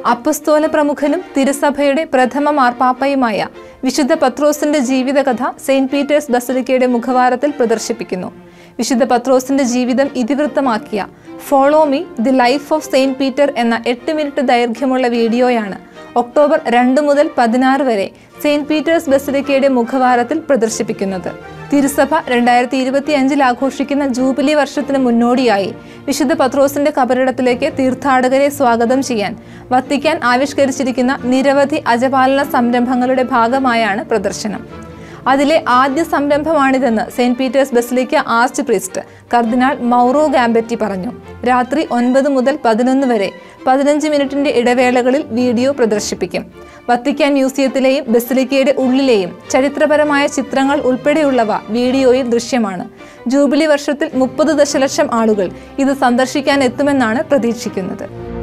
അപ്പസ്തോല പ്രമുഖനും തിരുസഭയുടെ പ്രഥമ മാർപ്പാപ്പയുമായ വിശുദ്ധ പത്രോസിന്റെ ജീവിതകഥ സെയിന്റ് പീറ്റേഴ്സ് ബസലിക്കയുടെ മുഖവാരത്തിൽ പ്രദർശിപ്പിക്കുന്നു വിശുദ്ധ പത്രോസിന്റെ ജീവിതം ഇതിവൃത്തമാക്കിയ follow me the life of saint Peter എന്ന എട്ട് മിനിറ്റ് ദൈർഘ്യമുള്ള വീഡിയോയാണ് ഒക്ടോബർ രണ്ട് മുതൽ പതിനാറ് വരെ സെയിന്റ് പീറ്റേഴ്സ് ബസലിക്കയുടെ മുഖവാരത്തിൽ പ്രദർശിപ്പിക്കുന്നത് തിരുസഭ രണ്ടായിരത്തി ഇരുപത്തി അഞ്ചിൽ ആഘോഷിക്കുന്ന ജൂബിലി വർഷത്തിന് മുന്നോടിയായി വിശുദ്ധ പത്രോസിന്റെ കബറിടത്തിലേക്ക് തീർത്ഥാടകരെ സ്വാഗതം ചെയ്യാൻ വത്തിക്കാൻ ആവിഷ്കരിച്ചിരിക്കുന്ന നിരവധി അജപാലന സംരംഭങ്ങളുടെ ഭാഗമായാണ് പ്രദർശനം അതിലെ ആദ്യ സംരംഭമാണിതെന്ന് saint Peter's basilica arch priest കർദിനാൾ മൗറോ ഗാംബെറ്റി പറഞ്ഞു രാത്രി ഒൻപത് മുതൽ പതിനൊന്ന് വരെ പതിനഞ്ച് മിനിറ്റിന്റെ ഇടവേളകളിൽ വീഡിയോ പ്രദർശിപ്പിക്കും വത്തിക്കാൻ മ്യൂസിയത്തിലെയും ബസിലിക്കയുടെ ഉള്ളിലെയും ചരിത്രപരമായ ചിത്രങ്ങൾ ഉൾപ്പെടെയുള്ളവ വീഡിയോയിൽ ദൃശ്യമാണ് ജൂബിലി വർഷത്തിൽ മുപ്പത് ദശലക്ഷം ആളുകൾ ഇത് സന്ദർശിക്കാൻ എത്തുമെന്നാണ് പ്രതീക്ഷിക്കുന്നത്